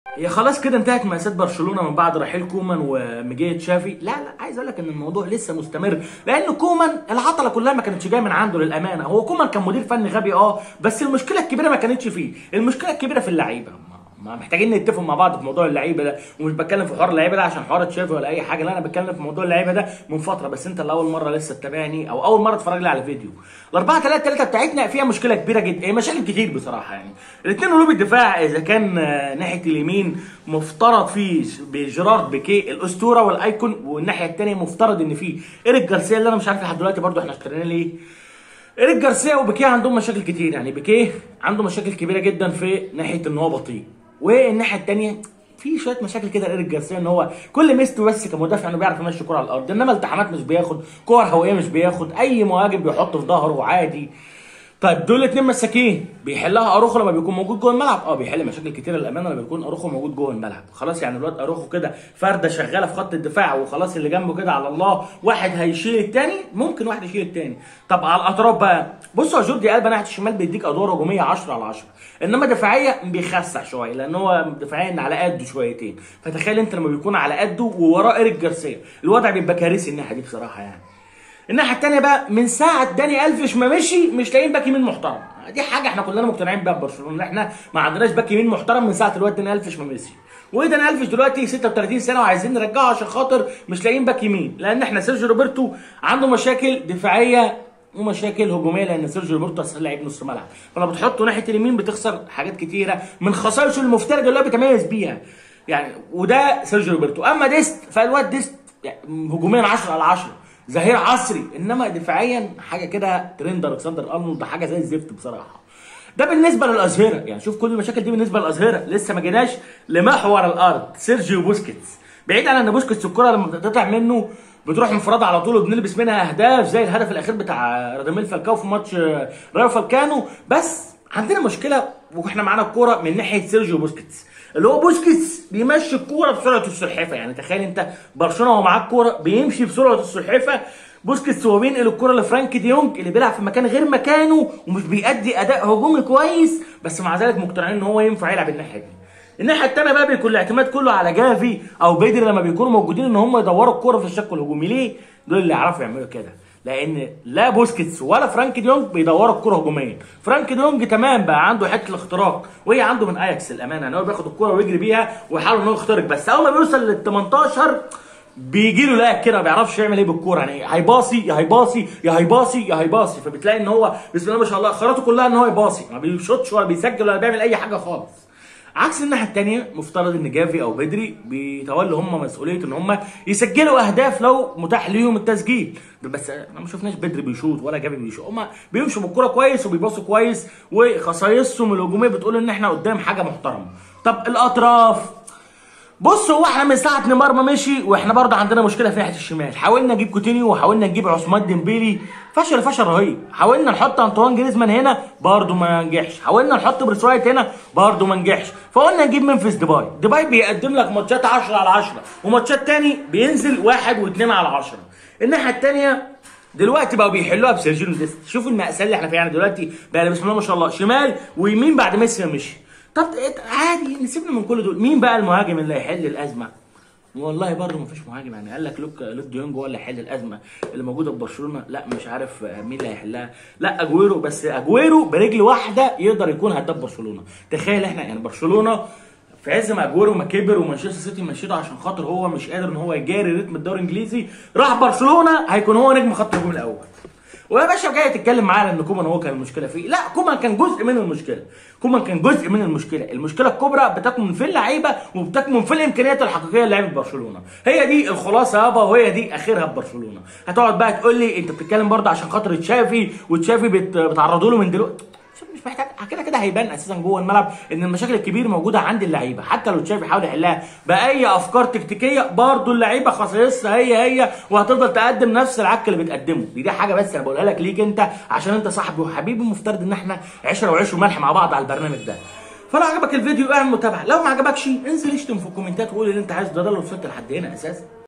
هي خلاص كده انتهت مأساة برشلونة من بعد رحيل كومان ومجيه تشافي لا لا عايز اقول لك ان الموضوع لسه مستمر لان كومان العطلة كلها ما كانتش جايه من عنده للامانة هو كومان كان مدير فني غبي اه بس المشكلة الكبيرة ما كانتش فيه المشكلة الكبيرة في اللعيبة ما محتاجين نتفق مع بعض في موضوع اللعيبه ده ومش بتكلم في حوار اللعيبه ده عشان حوار تشافي ولا اي حاجه لا انا بتكلم في موضوع اللعيبه ده من فتره بس انت اللي اول مره لسه تتابعني او اول مره تتفرج لي على فيديو ال 4 3 3 بتاعتنا فيها مشكله كبيره جدا هي مشاكل كتير بصراحه يعني الاثنين قلوب الدفاع اذا كان آه، ناحيه اليمين مفترض فيه بجيرارد بيكيه الاسطوره والايكون والناحيه الثانيه مفترض ان فيه ايريك جارسيا اللي انا مش عارف لحد دلوقتي برضو احنا اشتريناه ليه ايريك جارسيا وبيكيه عندهم مشاكل كتير يعني بيكيه عنده مشاكل كبيره جدا في ناحيه ان هو بطيء والناحيه الثانيه في شويه مشاكل كده لايريك جارسيا ان هو كل ميزته بس كمدافع انه بيعرف يمشي كوره على الارض انما التحامات مش بياخد كور هوائيه مش بياخد اي مهاجم بيحط في ظهره عادي طيب دول اتنين مساكين بيحلها اروخو لما بيكون موجود جوه الملعب اه بيحل مشاكل كتيره للامانه لما بيكون اروخو موجود جوه الملعب خلاص يعني الواد اروخو كده فرده شغاله في خط الدفاع وخلاص اللي جنبه كده على الله واحد هيشيل التاني ممكن واحد يشيل التاني طب على الاطراف بقى بصوا يا جوردي قلبه ناحيه الشمال بيديك ادوار هجوميه 10 على 10 انما دفاعيه بيخسع شويه لان هو دفاعيا على قده شويتين فتخيل انت لما بيكون على قده ووراه ايريك جارسيا الوضع بيبقى كارثي الناحيه دي بصراحه يعني الناحيه الثانيه بقى من ساعه داني الفيش ما مشي مش لاقيين باك يمين محترم دي حاجه احنا كلنا مقتنعين بيها ببرشلونه ان احنا ما عندناش باك يمين محترم من ساعه الوقت داني الفيش ما مشي وداني الفيش دلوقتي 36 سنه وعايزين نرجعه عشان خاطر مش لاقيين باك يمين لان احنا سيرجيو روبرتو عنده مشاكل دفاعيه ومشاكل هجوميه لان سيرجيو روبرتو اصلا لعيب نص ملعب فلما بتحطه ناحيه اليمين بتخسر حاجات كتيره من خصائصه المفترضه اللي هو بيتميز بيها يعني وده سيرجيو روبرتو اما ديست فالواد ديست يعني هجوميا 10 على 10 ظهير عصري انما دفاعيا حاجه كده ترند الكسندر ارنولد حاجه زي الزفت بصراحه ده بالنسبه للاظهره يعني شوف كل المشاكل دي بالنسبه للاظهره لسه ما جيناش لمحور الارض سيرجيو بوسكيتس بعيد عن ان بوسكيتس الكره لما بتقطع منه بتروح انفراد على طول وبنلبس منها اهداف زي الهدف الاخير بتاع راداميل فالكاو في ماتش رايو فالكانو بس عندنا مشكله واحنا معانا الكوره من ناحيه سيرجيو بوسكيتس اللي هو بوسكيتس بيمشي الكوره بسرعه السلحفه يعني تخيل انت برشلونه وهو معاه الكوره بيمشي بسرعه السلحفه بوسكيتس هو بينقل الكوره لفرانك ديونج اللي بيلعب في مكان غير مكانه ومش بيأدي اداء هجومي كويس بس مع ذلك مقتنعين ان هو ينفع يلعب الناحيه دي الناحيه الثانيه بقى بيكون الاعتماد كله على جافي او بيدري لما بيكونوا موجودين ان هم يدوروا الكوره في الشق الهجومي ليه دول اللي يعرفوا يعملوا كده لان لا بوسكيتس ولا فرانك ديونج بيدوروا الكوره هجوميا فرانك ديونج تمام بقى عنده حته الاختراق وهي عنده من اياكس الامانه ان هو بياخد الكوره ويجري بيها ويحاول ان هو يخترق بس اول ما بيوصل لل 18 بيجي له لاعب كده ما بيعرفش يعمل ايه بالكوره يعني هيباصي يا هيباصي يا هيباصي يا هيباصي فبتلاقي ان هو بسم الله ما شاء الله خياراته كلها ان هو يباصي ما بيشوطش ولا بيسجل ولا بيعمل اي حاجه خالص عكس الناحيه الثانيه مفترض ان جافي او بدري بيتولوا هم مسؤوليه ان هم يسجلوا اهداف لو متاح ليهم التسجيل بس احنا ما شفناش بدري بيشوط ولا جافي بيشوط هم بيمشوا بالكوره كويس وبيباصوا كويس وخصائصهم الهجوميه بتقول ان احنا قدام حاجه محترمه طب الاطراف بص هو احنا من ساعه نيمار ما مشي واحنا برضه عندنا مشكله في ناحيه الشمال حاولنا نجيب كوتينيو وحاولنا نجيب عثمان ديمبيلي فشل فشل رهيب حاولنا نحط انطوان جريزمان هنا برضه ما نجحش حاولنا نحط برسوايت هنا برضه ما نجحش فقلنا نجيب منفس ديباي ديباي بيقدم لك ماتشات 10 على 10 وماتشات تاني بينزل واحد واثنين على 10 الناحيه الثانيه دلوقتي بقوا بيحلوها بسيرجينو ديست شوفوا المأساة اللي احنا فيها يعني دلوقتي بقى بسم الله ما شاء الله شمال ويمين بعد ميسي ما مشي طب عادي نسيبنا من كل دول مين بقى المهاجم اللي هيحل الازمه والله برضه ما فيش مهاجم يعني قال لك لوك لوك ديونج هو اللي هيحل الازمه اللي موجوده في برشلونه لا مش عارف مين اللي هيحلها لا اجويرو بس اجويرو برجل واحده يقدر يكون هداف برشلونه تخيل احنا يعني برشلونه في عز ما اجويرو ما كبر ومانشستر سيتي مشيته عشان خاطر هو مش قادر ان هو يجاري رتم الدوري الانجليزي راح برشلونه هيكون هو نجم خط الهجوم الاول ويا باشا جاي تتكلم معايا ان كومان هو كان المشكله فيه لا كومان كان جزء من المشكله كومان كان جزء من المشكله المشكله الكبرى بتكمن في اللعيبه وبتكمن في الامكانيات الحقيقيه لعيبه برشلونه هي دي الخلاصه يابا وهي دي اخرها ببرشلونه هتقعد بقى تقول لي انت بتتكلم برضه عشان خاطر تشافي وتشافي بت... بتعرضوا له من دلوقتي مش محتاج كده كده هيبان اساسا جوه الملعب ان المشاكل الكبيره موجوده عند اللعيبه حتى لو تشافي حاول يحلها باي افكار تكتيكيه برضه اللعيبه خصائصها هي هي وهتفضل تقدم نفس العك اللي بتقدمه دي دي حاجه بس انا بقولها لك ليك انت عشان انت صاحبي وحبيبي مفترض ان احنا عشره وعيش وملح مع بعض على البرنامج ده فلو عجبك الفيديو اعمل متابعه لو ما عجبكش انزل اشتم في الكومنتات وقول اللي انت عايزه ده ده اللي وصلت لحد هنا اساسا